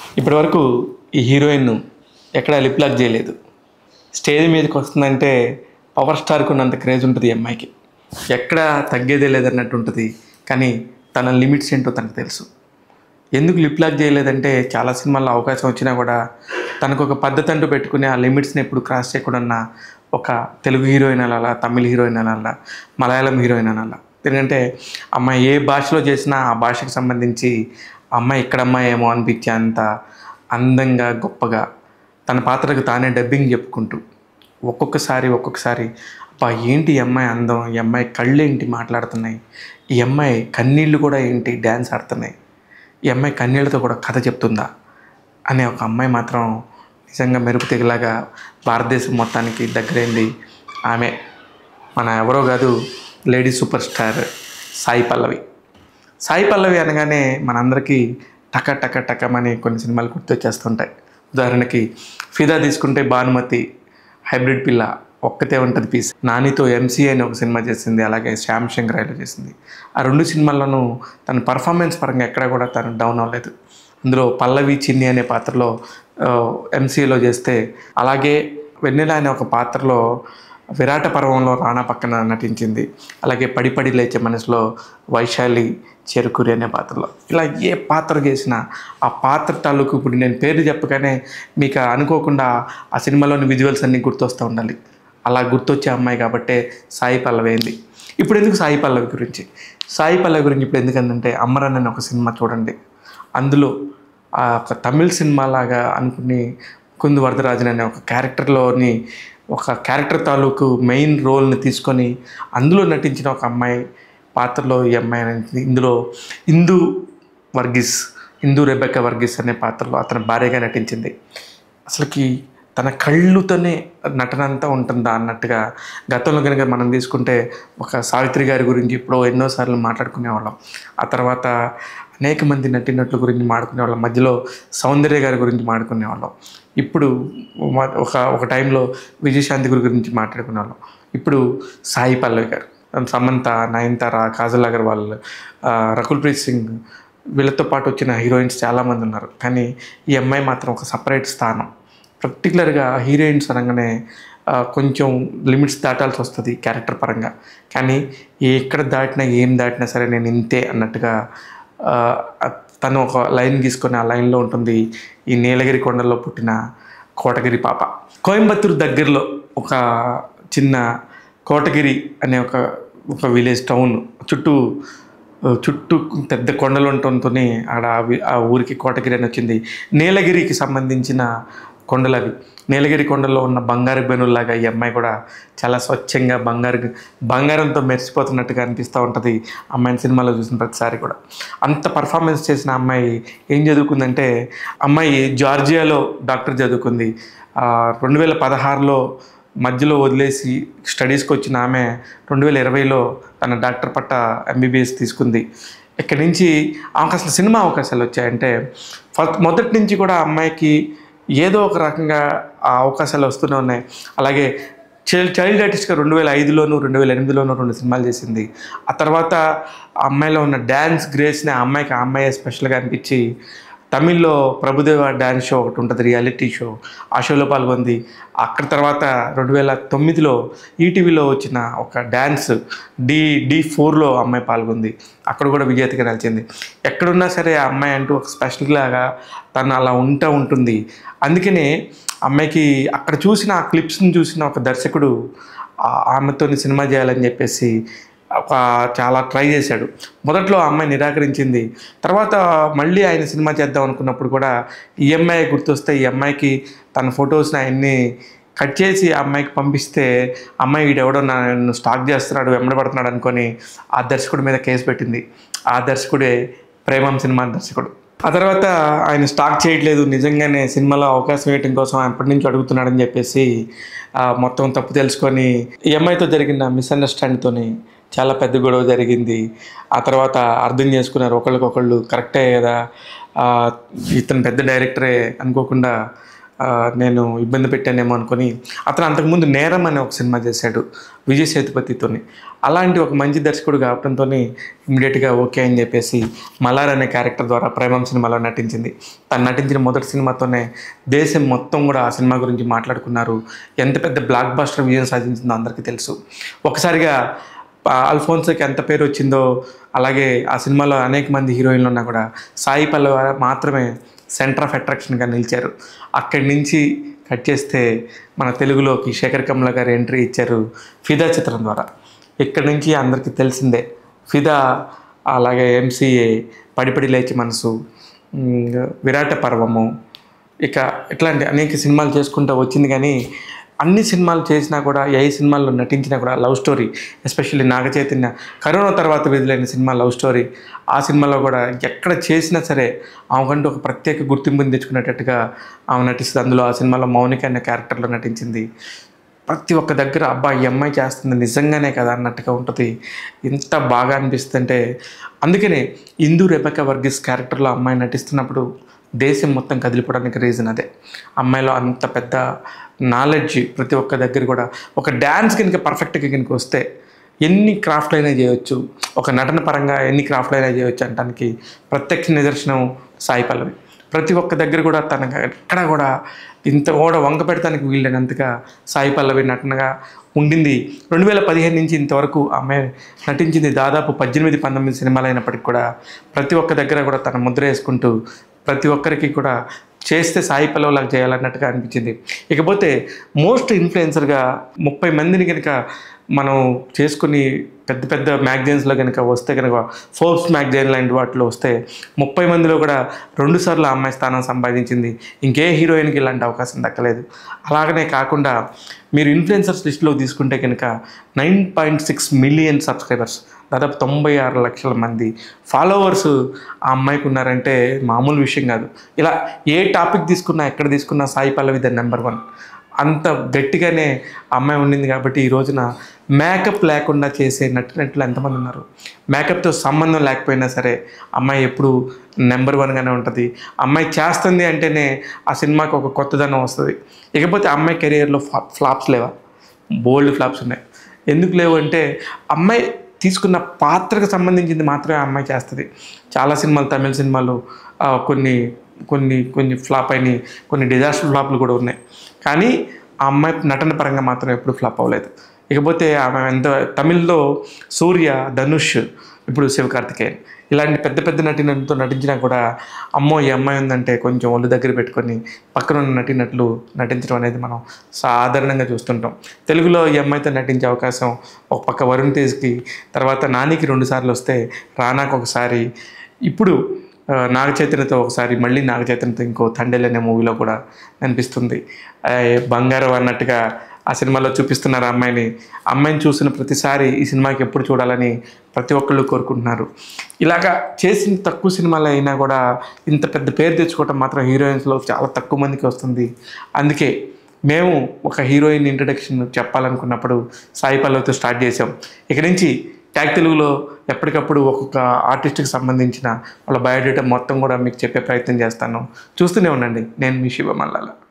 ఇప్పటి వరకు ఈ హీరోయిన్ ఎక్కడ లిప్ లాక్ చేయలేదు స్టేజ్ మీదకి వస్తుందంటే పవర్ స్టార్కి ఉన్నంత క్రేజ్ ఉంటుంది ఈ అమ్మాయికి ఎక్కడ తగ్గేదే లేదన్నట్టు ఉంటుంది కానీ తన లిమిట్స్ ఏంటో తనకు తెలుసు ఎందుకు లిప్ లాక్ చేయలేదంటే చాలా సినిమాల్లో అవకాశం వచ్చినా కూడా తనకు ఒక పద్ధతి అంటూ పెట్టుకుని ఆ లిమిట్స్ని ఎప్పుడు క్రాస్ చేయకుండా ఉన్న ఒక తెలుగు హీరోయిన్ అనాలా తమిళ హీరోయిన్ అనాలా మలయాళం హీరోయిన్ అనాలా ఎందుకంటే అమ్మాయి ఏ భాషలో చేసినా ఆ భాషకు సంబంధించి ఆ అమ్మాయి ఇక్కడ అమ్మాయి ఏమో అనిపించే అంత అందంగా గొప్పగా తన పాత్రకు తానే డబ్బింగ్ చెప్పుకుంటూ ఒక్కొక్కసారి ఒక్కొక్కసారి అబ్బా ఏంటి ఈ అమ్మాయి అందం ఈ అమ్మాయి కళ్ళు ఏంటి మాట్లాడుతున్నాయి ఈ అమ్మాయి కన్నీళ్ళు కూడా ఏంటి డ్యాన్స్ ఆడుతున్నాయి ఈ అమ్మాయి కన్నీళ్ళతో కూడా కథ చెప్తుందా అనే ఒక అమ్మాయి మాత్రం నిజంగా మెరుపు తెగలాగా భారతదేశం మొత్తానికి దగ్గరైంది ఆమె మన ఎవరో కాదు lady super star Sai Pallavi Sai Pallavi అనగానే మనందరికీ టక టక టకమని కొన్ని సినిమాలు గుర్తొచ్చేస్తుంటాయి ఉదాహరణకి ఫిదా తీసుకుంటే భానుమతి హైబ్రిడ్ పిల్ల ఒక్కతే ఉంటుంది పీస్ నానితో ఎంసీ అని ఒక సినిమా చేసింది అలాగే శ్యామ్ శంకరాయలో చేసింది ఆ రెండు సినిమాల్లోనూ తన పర్ఫార్మెన్స్ పరంగా ఎక్కడ కూడా తను డౌన్ అవ్వలేదు అందులో పల్లవి చిన్ని అనే పాత్రలో ఎంసీఏలో చేస్తే అలాగే వెన్నెల అనే ఒక పాత్రలో విరాట పర్వంలో రాణా పక్కన నటించింది అలాగే పడి పడి లేచే మనసులో వైశాలి చెరుకురి అనే పాత్రలో ఇలా ఏ పాత్ర చేసినా ఆ పాత్ర తాలూకు ఇప్పుడు నేను పేరు చెప్పగానే మీకు అనుకోకుండా ఆ సినిమాలోని విజువల్స్ అన్నీ గుర్తొస్తూ ఉండాలి అలా గుర్తొచ్చే అమ్మాయి కాబట్టే సాయి పల్లవి అయింది ఇప్పుడు ఎందుకు సాయి పల్లవి గురించి సాయి పల్లవి గురించి ఇప్పుడు ఎందుకంటే అమరన్ అనే ఒక సినిమా చూడండి అందులో ఆ ఒక తమిళ్ సినిమా లాగా అనుకుని కుందు వరదరాజన్ అనే ఒక క్యారెక్టర్లోని ఒక క్యారెక్టర్ తాలూకు మెయిన్ రోల్ని తీసుకొని అందులో నటించిన ఒక అమ్మాయి పాత్రలో ఈ అమ్మాయి నటించింది. ఇందులో హిందూ వర్గీస్ హిందూ రెబెక్క వర్గీస్ అనే పాత్రలో అతని భార్యగా నటించింది అసలుకి తన కళ్ళుతోనే నటన అంతా ఉంటుందా అన్నట్టుగా గతంలో కనుక మనం తీసుకుంటే ఒక సావిత్రి గారి గురించి ఇప్పుడు ఎన్నోసార్లు మాట్లాడుకునేవాళ్ళం ఆ తర్వాత అనేక మంది నటినట్ల గురించి మాట్లాడుకునేవాళ్ళం మధ్యలో సౌందర్య గారి గురించి మాట్లాడుకునేవాళ్ళం ఇప్పుడు మ- ఒక ఒక టైంలో విజయశాంతి గురి గురించి మాట్లాడుకునేవాళ్ళం ఇప్పుడు సాయి పల్లవి గారు సమంత నయనతార కాజల్ అగర్వాల్ ఆ, రకుల్ ప్రీత్ సింగ్ వీళ్ళతో పాటు వచ్చిన హీరోయిన్స్ చాలామంది ఉన్నారు కానీ ఈ అమ్మాయి మాత్రం ఒక సపరేట్ స్థానం పర్టికులర్గా హీరోయిన్స్ అనగానే ఆ, కొంచెం లిమిట్స్ దాటాల్సి వస్తుంది క్యారెక్టర్ పరంగా కానీ ఎక్కడ దాటినా ఏం దాటినా సరే నేను ఇంతే అన్నట్టుగా ఆ, తను ఒక లైన్ గీసుకొని ఆ లైన్లో ఉంటుంది ఈ నీలగిరి కొండల్లో పుట్టిన కోటగిరి పాప కోయంబత్తూరు దగ్గరలో ఒక చిన్న కోటగిరి అనే ఒక ఒక విలేజ్ టౌన్ చుట్టూ చుట్టూ పెద్ద కొండలు ఉండటంతో ఆడ ఆ వి- ఆ ఊరికి కోటగిరి అని వచ్చింది నీలగిరికి సంబంధించిన కొండలు అవి నీలగిరి కొండల్లో ఉన్న బంగారు బెనుల్లాగా ఈ అమ్మాయి కూడా చాలా స్వచ్ఛంగా బంగారు బంగారంతో మెరిసిపోతున్నట్టుగా అనిపిస్తూ ఉంటుంది అమ్మాయిని సినిమాలో చూసిన ప్రతిసారి కూడా అంత పర్ఫార్మెన్స్ చేసిన అమ్మాయి ఏం చదువుకుందంటే అమ్మాయి జార్జియాలో డాక్టర్ చదువుకుంది ఆ, రెండు వేల పదహారులో మధ్యలో వదిలేసి స్టడీస్కి వచ్చిన ఆమె రెండు వేల ఇరవైలో తన డాక్టర్ పట్ట ఎంబీబీఎస్ తీసుకుంది ఇక్కడి నుంచి ఆమెకు అసలు సినిమా అవకాశాలు వచ్చాయంటే ఫస్ట్ మొదటి నుంచి కూడా ఆ అమ్మాయికి ఏదో ఒక రకంగా ఆ అవకాశాలు వస్తూనే ఉన్నాయి అలాగే చైల్డ్ చైల్డ్ ఆర్టిస్ట్గా రెండు వేల ఐదులోను రెండు వేల ఎనిమిదిలోనూ రెండు సినిమాలు చేసింది ఆ తర్వాత ఆ అమ్మాయిలో ఉన్న డ్యాన్స్ గ్రేస్ని ఆ అమ్మాయికి ఆ అమ్మాయి స్పెషల్గా అనిపించి తమిళ్లో ప్రభుదేవ డ్యాన్స్ షో ఒకటి ఉంటుంది రియాలిటీ షో ఆ షోలో పాల్గొంది అక్కడ తర్వాత రెండు వేల తొమ్మిదిలో ఈటీవీలో వచ్చిన ఒక డ్యాన్స్ డి డి ఫోర్లో అమ్మాయి పాల్గొంది అక్కడ కూడా విజేతగా నిలిచింది ఎక్కడున్నా సరే ఆ అమ్మాయి అంటూ ఒక స్పెషల్ లాగా తను అలా ఉంటూ ఉంటుంది అందుకనే అమ్మాయికి అక్కడ చూసిన ఆ క్లిప్స్ని చూసిన ఒక దర్శకుడు ఆ- ఆమెతోని సినిమా చేయాలని చెప్పేసి ఒక చాలా ట్రై చేశాడు మొదట్లో ఆ అమ్మాయి నిరాకరించింది తర్వాత మళ్ళీ ఆయన సినిమా చేద్దాం అనుకున్నప్పుడు కూడా ఈ అమ్మాయి గుర్తొస్తే ఈ అమ్మాయికి తన ఫొటోస్ని ఆయన్ని కట్ చేసి ఆ అమ్మాయికి పంపిస్తే అమ్మాయి వీడెవడో నన్ను స్టాక్ చేస్తున్నాడు వెంబడబడుతున్నాడు అనుకొని ఆ దర్శకుడి మీద కేసు పెట్టింది ఆ దర్శకుడే ప్రేమం సినిమా దర్శకుడు ఆ తర్వాత ఆయన స్టాక్ చేయట్లేదు నిజంగానే సినిమాలో అవకాశం వేయటం కోసం ఆయన ఎప్పటి నుంచి అడుగుతున్నాడని చెప్పేసి ఆ, మొత్తం తప్పు తెలుసుకొని ఈ అమ్మాయితో జరిగిన మిస్అండర్స్టాండ్తోని చాలా పెద్ద గొడవ జరిగింది ఆ తర్వాత అర్థం చేసుకున్నారు ఒకళ్ళకొకళ్ళు కరెక్టే కదా ఆ, ఇతను పెద్ద డైరెక్టరే అనుకోకుండా ఆ, నేను ఇబ్బంది పెట్టానేమో అనుకొని అతను అంతకుముందు నేరం అనే ఒక సినిమా చేశాడు విజయ్ సేతుపతితోని అలాంటి ఒక మంచి దర్శకుడు కావడంతో ఇమీడియట్గా ఓకే అని చెప్పేసి మలార్ అనే క్యారెక్టర్ ద్వారా ప్రేమం సినిమాలో నటించింది తను నటించిన మొదటి సినిమాతోనే దేశం మొత్తం కూడా ఆ సినిమా గురించి మాట్లాడుకున్నారు ఎంత పెద్ద బ్లాక్ బాస్టర్ విజయం సాధించిందో అందరికీ తెలుసు ఒకసారిగా ఆ అల్ఫోన్స్కి ఎంత పేరు వచ్చిందో అలాగే ఆ సినిమాలో అనేక మంది హీరోయిన్లు ఉన్నా కూడా సాయి పల్లవ మాత్రమే సెంటర్ ఆఫ్ అట్రాక్షన్గా నిలిచారు అక్కడి నుంచి కట్ చేస్తే మన తెలుగులోకి శేఖర్ కమల గారు ఎంట్రీ ఇచ్చారు ఫిదా చిత్రం ద్వారా ఇక్కడి నుంచి అందరికీ తెలిసిందే ఫిదా అలాగే ఎంసీఏ పడిపడి లేచి మనసు ఉమ్, విరాట పర్వము ఇక ఇట్లాంటి అనేక సినిమాలు చేసుకుంటూ వచ్చింది కానీ అన్ని సినిమాలు చేసినా కూడా ఏ సినిమాల్లో నటించినా కూడా love story especially Naga Chaitanya corona తర్వాత విడుదలైన సినిమా లవ్ స్టోరీ ఆ సినిమాలో కూడా ఎక్కడ చేసినా సరే ఆమెకంటూ ఒక ప్రత్యేక గుర్తింపుని తెచ్చుకునేటట్టుగా ఆమె నటిస్తుంది అందులో ఆ సినిమాలో మౌనిక అనే క్యారెక్టర్లో నటించింది ప్రతి ఒక్క దగ్గర అబ్బా ఈ అమ్మాయి చేస్తుంది నిజంగానే కదా అన్నట్టుగా ఉంటుంది ఎంత బాగా అనిపిస్తుందంటే అందుకనే ఇందు రెబక వర్గీస్ క్యారెక్టర్లో అమ్మాయి నటిస్తున్నప్పుడు దేశం మొత్తం కదిలిపోవడానికి రీజన్ అదే అమ్మాయిలో అంత పెద్ద నాలెడ్జ్ ప్రతి ఒక్క దగ్గర కూడా ఒక డ్యాన్స్ కనుక పర్ఫెక్ట్గా కనుక వస్తే ఎన్ని క్రాఫ్ట్లు అయినా చేయొచ్చు ఒక నటన పరంగా ఎన్ని క్రాఫ్ట్లు అయినా చేయొచ్చు అనడానికి ప్రత్యక్ష నిదర్శనం సాయి పల్లవి ప్రతి ఒక్క దగ్గర కూడా తనకు ఎక్కడ కూడా ఇంత ఓడ వంక పెడతానికి వీలైనంతగా సాయి పల్లవి నటనగా ఉండింది రెండు వేల పదిహేను నుంచి ఇంతవరకు ఆమె నటించింది దాదాపు పద్దెనిమిది పంతొమ్మిది సినిమాలు అయినప్పటికీ కూడా ప్రతి ఒక్క దగ్గర కూడా తన ముద్ర వేసుకుంటూ ప్రతి ఒక్కరికి కూడా చేస్తే సాయి పల్లవిలాగా చేయాలన్నట్టుగా అనిపించింది ఇకపోతే మోస్ట్ ఇన్ఫ్లుయెన్సర్గా ముప్పై మందిని కనుక మనం చేసుకుని పెద్ద పెద్ద మ్యాగజైన్స్లో కనుక వస్తే కనుక ఫోర్బ్స్ మ్యాగజైన్ లాంటి వాటిలో వస్తే ముప్పై మందిలో కూడా రెండుసార్లు ఆ అమ్మాయి స్థానం సంపాదించింది ఇంకే హీరోయిన్కి ఇలాంటి అవకాశం దక్కలేదు అలాగనే కాకుండా మీరు ఇన్ఫ్లుయెన్సర్స్ లిస్ట్లో తీసుకుంటే కనుక nine point six million subscribers దాదాపు తొంభై ఆరు లక్షల మంది ఫాలోవర్స్ ఆ అమ్మాయికి ఉన్నారంటే మామూలు విషయం కాదు ఇలా ఏ టాపిక్ తీసుకున్నా ఎక్కడ తీసుకున్నా Sai Pallavi the number one అంత గట్టిగానే ఆ అమ్మాయి ఉండింది కాబట్టి ఈ రోజున మేకప్ లేకుండా చేసే నటినట్లు ఎంతమంది ఉన్నారు మేకప్తో సంబంధం లేకపోయినా సరే అమ్మాయి ఎప్పుడు నెంబర్ వన్గానే ఉంటుంది అమ్మాయి చేస్తుంది అంటేనే ఆ సినిమాకి ఒక కొత్తదనం వస్తుంది ఇకపోతే అమ్మాయి కెరియర్లో ఫ్లాప్స్ లేవా బోల్డ్ ఫ్లాప్స్ ఉన్నాయి ఎందుకు లేవు అంటే అమ్మాయి తీసుకున్న పాత్రకు సంబంధించింది మాత్రమే ఆ అమ్మాయి చేస్తుంది చాలా సినిమాలు తమిళ సినిమాలు ఆ, కొన్ని కొన్ని కొన్ని ఫ్లాప్ అయినాయి కొన్ని డిజాస్టర్ ఫ్లాప్లు కూడా ఉన్నాయి కానీ ఆ అమ్మాయి నటన పరంగా మాత్రం ఎప్పుడు ఫ్లాప్ అవ్వలేదు ఇకపోతే ఆమె ఎంత తమిళ్లో సూర్య ధనుష్ ఇప్పుడు శివకార్తికేయన్ ఇలాంటి పెద్ద పెద్ద నటినతో నటించినా కూడా అమ్మో ఈ అమ్మాయి ఉందంటే కొంచెం ఒళ్ళు దగ్గర పెట్టుకొని పక్కన ఉన్న నటినట్లు నటించడం అనేది మనం సాధారణంగా చూస్తుంటాం తెలుగులో ఈ అమ్మాయితో నటించే అవకాశం ఒక పక్క వరుణ్ తేజ్కి తర్వాత నానికి రెండు సార్లు వస్తే రానాకు ఒకసారి ఇప్పుడు ఆ, నాగ చైతన్యతో ఒకసారి మళ్ళీ నాగ చైతన్యతో ఇంకో తండేల్ అనే మూవీలో కూడా అనిపిస్తుంది ఆ, బంగారం అన్నట్టుగా ఆ సినిమాలో చూపిస్తున్నారు ఆ అమ్మాయిని అమ్మాయిని చూసిన ప్రతిసారి ఈ సినిమాకి ఎప్పుడు చూడాలని ప్రతి ఒక్కళ్ళు కోరుకుంటున్నారు ఇలాగా చేసిన తక్కువ సినిమాలు అయినా కూడా ఇంత పెద్ద పేరు తెచ్చుకోవటం మాత్రం హీరోయిన్స్లో చాలా తక్కువ మందికి వస్తుంది అందుకే మేము ఒక హీరోయిన్ ఇంట్రడక్షన్ చెప్పాలనుకున్నప్పుడు సాయి పల్లవితో స్టార్ట్ చేసాం ఇక నుంచి ట్యాగ్ తెలుగులో ఎప్పటికప్పుడు ఒక్కొక్క ఆర్టిస్ట్కి సంబంధించిన వాళ్ళ బయోడేటా మొత్తం కూడా మీకు చెప్పే ప్రయత్నం చేస్తాను చూస్తూనే ఉండండి నేను మీ శివ మల్లాల